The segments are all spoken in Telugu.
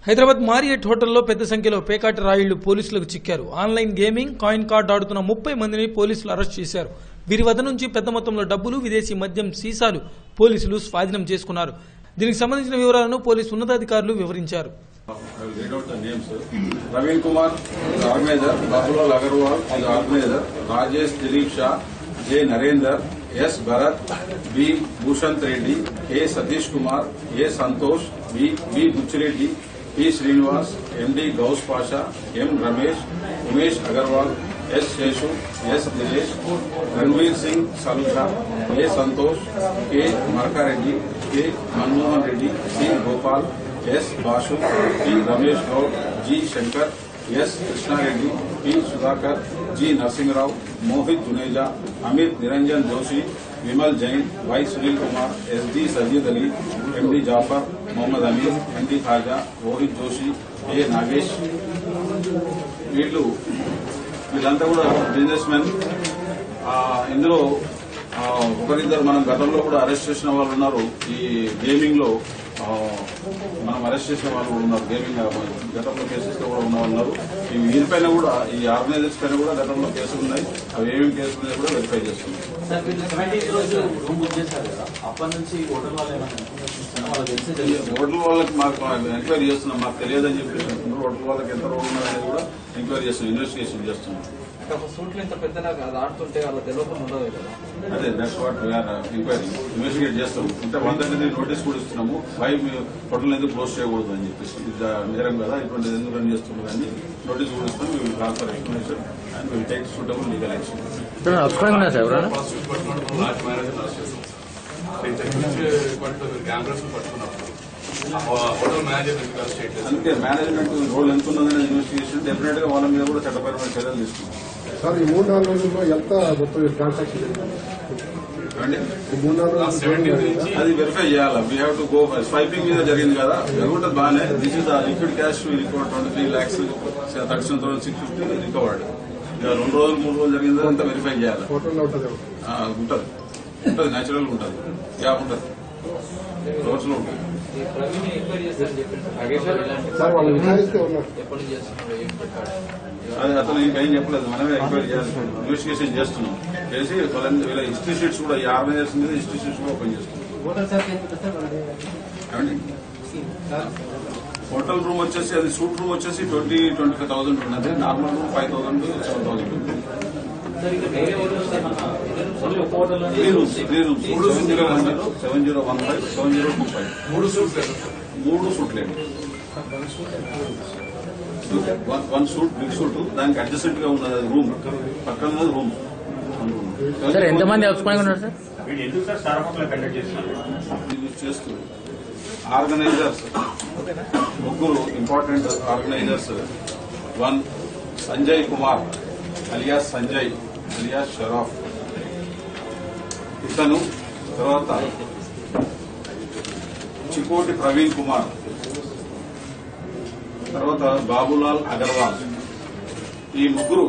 హైదరాబాద్ మారియట్ హోటల్లో పెద్ద సంఖ్యలో పేకాట రాయిళ్లు పోలీసులకు చిక్కారు ఆన్లైన్ గేమింగ్ కాయిన్ కార్డ్ ఆడుతున్న ముప్పై మందిని పోలీసులు అరెస్ట్ చేశారు వీరి వద్ద నుంచి పెద్ద మొత్తంలో డబ్బులు విదేశీ మద్యం సీసాలు పోలీసులు స్వాధీనం చేసుకున్నారు దీనికి సంబంధించిన వివరాలను పోలీసు ఉన్నతాధికారులు వివరించారు I will read out the names. Praveen Kumar is the organizer, Babulal Agarwal is the organizer, Rajesh Dilip Shah, J. Narendra, S. Bharat, B. Bhushant Reddy, A. Satish Kumar, A. Santosh, B. B. Buchireddy, P. Srinivas, M. D. Gauss Pasha, M. Ramesh, Umesh Agarwal, S. Sheshu, S. Dinesh, Ranveer Singh Saluja, A. Santosh, K. Marka Reddy, K. Manmohan Reddy, C. Gopal, S Basu P Ramesh Goud G Shankar S Krishna Reddy P Sudhakar G Narasimha Rao Mohit Juneja Amit Niranjan Joshi Vimal Jain Y Sunil Kumar SD Sajid Ali MD Jafar Mohammed Ameer MD Khaja Rohit Joshi A Nagesh వీళ్ళు వీళ్ళంతా కూడా బిజినెస్ మెన్ ఇందులో ఆ, ఒకరిద్దరు మనం గతంలో కూడా అరెస్ట్ చేసిన వాళ్ళు ఉన్నారు ఈ గేమింగ్ లో ఆ, మనం అరెస్ట్ చేసిన వాళ్ళు కూడా ఉన్నారు గేమింగ్ ఆ, గతంలో కేసెస్ లో కూడా ఉన్న వాళ్ళు ఉన్నారు ఈ వీరిపైన కూడా ఈ ఆర్గనైజర్స్ పైన కూడా గతంలో కేసులు ఉన్నాయి అవి ఏమేమి కేసులు ఉన్నాయో కూడా వెరిఫై చేస్తున్నాం సార్ వీళ్ళు సెవెంటీన్ రోజు రూమ్ బుక్ చేశారు కదా అప్పటి నుంచి హోటల్ వాళ్ళు ఏమైనా ఇన్ఫర్మేషన్ ఇస్తారా వాళ్ళకి తెలిసి తెలియదు హోటల్ వాళ్ళకి మాకు ఎంక్వైరీ చేస్తున్నాం మాకు తెలియదని చెప్పేసి అంటున్నారు హోటల్ వాళ్ళకి ఎంత రోల్ ఉన్నదనేది కూడా ఎంక్వైరీ చేస్తున్నాం ఇన్వెస్టిగేషన్ చేస్తున్నాం అంటే ఒక సూట్లు ఇంత పెద్దగా అది ఆడుతుంటే వాళ్ళ తెలియకుండా ఉండదు కదా అదే that's what we are enquiry investigate చేస్తాం అంటే వన్ దగ్గర నోటీస్ కూడా ఇస్తున్నాము వై హోటల్ ఎందుకు క్లోజ్ చేయకూడదు అని చెప్పేసి ఇది ఆ నేరం కదా ఇటువంటి ఎందుకు రన్ చేస్తున్నారు అని నోటీస్ కూడా ఇస్తాం we will call for explanation and will take suitable legal action అభిప్రాయం సార్ ఎవరైనా ఫస్ట్ పట్టుకున్నప్పుడు లాస్ట్ మేనేజర్ లాస్ట్ చేస్తాం ఇంతకు మించి పట్టుకున్నారు గ్యాంబ్లర్స్ పట్టుకున్నప్పుడు ఆ హోటల్ మేనేజర్ ఎందుకు అరెస్ట్ చేయట్లేదు అందుకే మేనేజ్మెంట్ రోల్ ఎంత ఉన్నదనే ఇన్వెస్టిగేషన్ డెఫినెట్ గా వాళ్ళ మీద కూడా చట్టపరమైన చర్యలు తీసుకుంటాం సార్ ఈ మూడు నాలుగు రోజుల్లో ఎంత మొత్తం ట్రాన్సాక్షన్ జరిగింది ఏమండి? ఈ మూడు నాలుగు లాస్ట్ రోజులు సెవెంటీన్త్ జరిగింది నుంచి అది వెరిఫై చేయాలి we have to go swiping మీద జరిగింది కదా జరుగుతుంది బాగానే this is the liquid cash recovered twenty three lakhs thirty seven thousand six fifty recovered ఇక రెండు రోజులు మూడు రోజులు జరిగింది అంతా వెరిఫై చేయాలి హోటల్లో ఉంటుంది ఆ, ఉంటది ఉంటది న్యాచురల్ ఉంటది గ్యాప్ ఉంటది రోజులు ఉంటుంది ఈ ప్రవీణ్ ఎంక్వైరీ చేస్తారని చెప్పింది ఇలాంటి సార్ వాళ్ళు విచారిస్తే ఉన్నారు ఎప్పటి నుంచి చేస్తున్నారు ఏం పెట్టాడు అది అతను ఇంకేం చెప్పలేదు మనమే ఎంక్వైరీ చేయాలి ఇన్వెస్టిగేషన్ చేస్తున్నాం చేసి వాళ్ళ- వీళ్ళ ఇన్స్టిట్యూట్స్ కూడా ఈ ఆర్గనైజేషన్ మీద ఇన్స్టిట్యూట్స్ కూడా ఓపెన్ చేస్తున్నాం ఏమండి హోటల్ రూమ్ వచ్చేసి అది సూట్ రూమ్ వచ్చేసి ట్వంటీ ట్వంటీ ఫైవ్ థౌసండ్ ఉన్నది normal room five thousand seven thousand sir ఇంకా వేరే హోటల్స్ ఏమన్నా ఒక హోటల్లో three rooms three rooms seven zero one zero seven zero one five seven zero two five మూడు సూట్స్ లేదు మూడు సూట్లేండి one- one suite big suite దానికి అడ్జసెంట్ గా ఉన్నది అది రూమ్ పక్కన ఉన్నది రూమ్ సార్ ఎంతమంది అభిప్రాయం ఉన్నారు సార్ వీడు ఎందుకు సార్ స్టార్ హోటల్ కండక్ట్ చేస్తున్నారు ఇది చేస్తూ ఆర్గనైజర్స్ ముగ్గురు important organisers one Sanjay Kumar alias Sanjay alias Sharaf ఇతను తర్వాత చికోటి ప్రవీణ్ కుమార్ తర్వాత బాబులాల్ అగర్వాల్ ఈ ముగ్గురు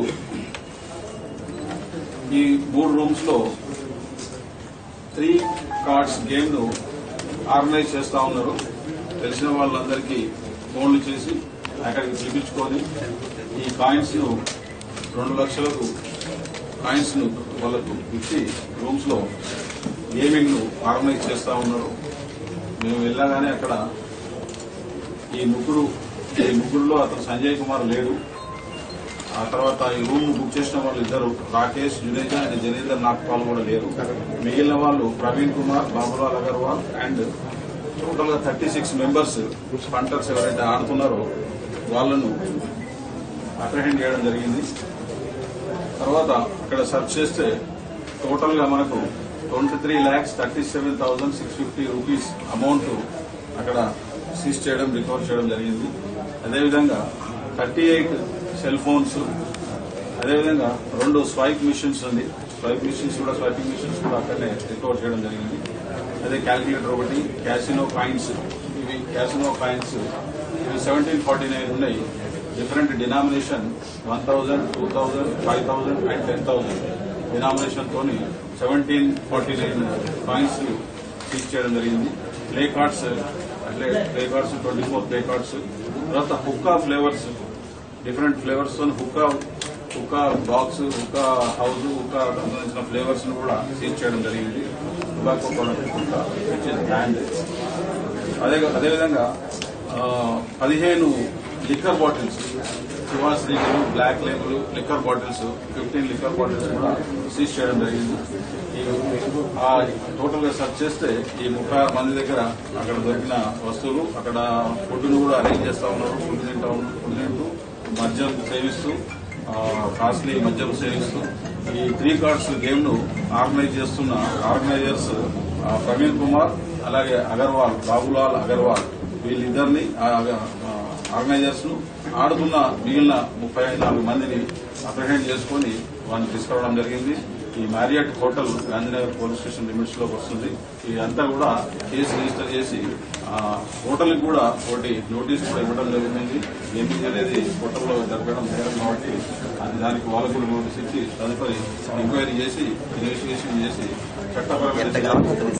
ఈ మూడు రూమ్స్ లో త్రీ కార్డ్స్ గేమ్ ను ఆర్గనైజ్ చేస్తా ఉన్నారు తెలిసిన వాళ్ళందరికీ ఫోన్లు చేసి అక్కడికి పిలిపించుకొని ఈ కాయిన్స్ ను రెండు లక్షలకు కాయిన్స్ ను వాళ్ళకు ఇచ్చి రూమ్స్ లో గేమింగ్ ను ఆర్గనైజ్ చేస్తా ఉన్నారు మేము వెళ్ళగానే అక్కడ ఈ ముగ్గురు ఈ ముగ్గురులో అతను సంజయ్ కుమార్ లేడు ఆ తర్వాత ఈ రూమ్ బుక్ చేసిన వాళ్ళు ఇద్దరు రాకేష్ జునేజా అండ్ జనేందర్ నాగ్పాల్ కూడా లేరు మిగిలిన వాళ్ళు ప్రవీణ్ కుమార్ బాబులాల్ అగర్వాల్ అండ్ టోటల్ గా థర్టీ సిక్స్ మెంబర్స్ పంటర్స్ ఎవరైతే ఆడుతున్నారో వాళ్ళను అప్రహెండ్ చేయడం జరిగింది తర్వాత అక్కడ సెర్చ్ చేస్తే టోటల్ గా మనకు twenty three lakhs thirty seven thousand six fifty rupees amount అక్కడ సీజ్ చేయడం రికవర్ చేయడం జరిగింది అదేవిధంగా థర్టీ ఎయిట్ సెల్ ఫోన్స్ అదేవిధంగా రెండు స్వైప్ మిషన్స్ ఉంది స్వైప్ మిషన్స్ కూడా స్వైపింగ్ మిషన్స్ కూడా అక్కడనే రికవర్ చేయడం జరిగింది అదే క్యాల్కులేటర్ ఒకటి క్యాసినో కాయిన్స్ ఇవి క్యాసినో కాయిన్స్ ఇవి సెవెంటీన్ ఫార్టీ నైన్ ఉన్నాయి different denomination one thousand two thousand five thousand and ten thousand denomination తోని seventeen forty nine coins seize చేయడం జరిగింది ప్లే కార్డ్స్ అట్లే play cards twenty four play cards తర్వాత హుక్కా ఫ్లేవర్స్ డిఫరెంట్ ఫ్లేవర్స్ తో hookah hookah box hookah house hookah సంబంధించిన ఫ్లేవర్స్ ను కూడా సీజ్ చేయడం జరిగింది tobacco product hookah which is brand అదే అదేవిధంగా ఆ, పదిహేను liquor bottles Chivas Regal black label liquor bottles fifteen liquor bottles కూడా సీజ్ చేయడం జరిగింది ఈ ఆ టోటల్ గా సెర్చ్ చేస్తే ఈ ముప్పై ఆరు మంది దగ్గర అక్కడ దొరికిన వస్తువులు అక్కడ ఫుడ్ ను కూడా అరేంజ్ చేస్తా ఉన్నారు ఫుడ్ తింటా ఉన్నారు ఫుడ్ తింటూ మద్యం సేవిస్తూ కాస్ట్లీ మద్యం సేవిస్తూ ఈ త్రీ కార్డ్స్ గేమ్ ను ఆర్గనైజ్ చేస్తున్న ఆర్గనైజర్స్ ఆ, ప్రవీణ్ కుమార్ అలాగే అగర్వాల్ బాబులాల్ అగర్వాల్ వీళ్ళిద్దరిని ఆర్గనైజర్స్ ను ఆడుతున్న మిగిలిన ముప్పై నాలుగు మందిని అప్రహెండ్ చేసుకుని వారిని తీసుకురావడం జరిగింది ఈ Marriott hotel Gandhinagar police station limits లోకి వస్తుంది ఇదంతా కూడా కేసు రిజిస్టర్ చేసి ఆ, హోటల్ కి కూడా ఒకటి నోటీస్ కూడా ఇవ్వడం జరుగుతుంది గేమింగ్ అనేది హోటల్లో జరగడం నేరం కాబట్టి అది దానికి వాళ్ళకు కూడా నోటీస్ ఇచ్చి తదుపరి ఎంక్వైరీ చేసి ఇన్వెస్టిగేషన్ చేసి చట్టపరమైన